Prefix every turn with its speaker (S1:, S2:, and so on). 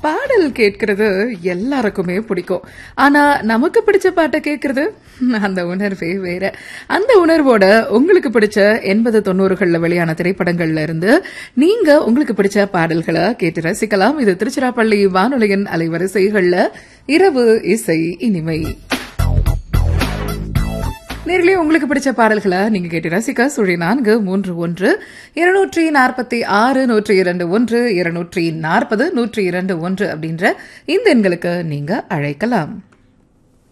S1: பாடல் கேட்கறது எல்லாருக்குமே பிடிக்கும் ஆனா நமக்கு பிடிச்ச பாட்டை கேட்கறது அந்த உணர்வே வேற அந்த உணர்வோட உங்களுக்கு பிடிச்ச எண்பது தொண்ணூறுகள்ல வெளியான திரைப்படங்கள்ல இருந்து நீங்க உங்களுக்கு பிடிச்ச பாடல்களை கேட்டு ரசிக்கலாம் இது திருச்சிராப்பள்ளி வானொலியின் அலைவரிசைகள்ல இரவு இசை இனிமை நேரிலே உங்களுக்கு பிடிச்ச பாடல்களை நீங்க கேட்டு ரசிக்க சுழி நான்கு மூன்று ஒன்று இருநூற்றி நாற்பத்தி ஆறு நூற்றி இரண்டு ஒன்று இருநூற்றி நாற்பது நூற்றி இரண்டு ஒன்று அப்படின்ற இந்த எண்களுக்கு நீங்க அழைக்கலாம்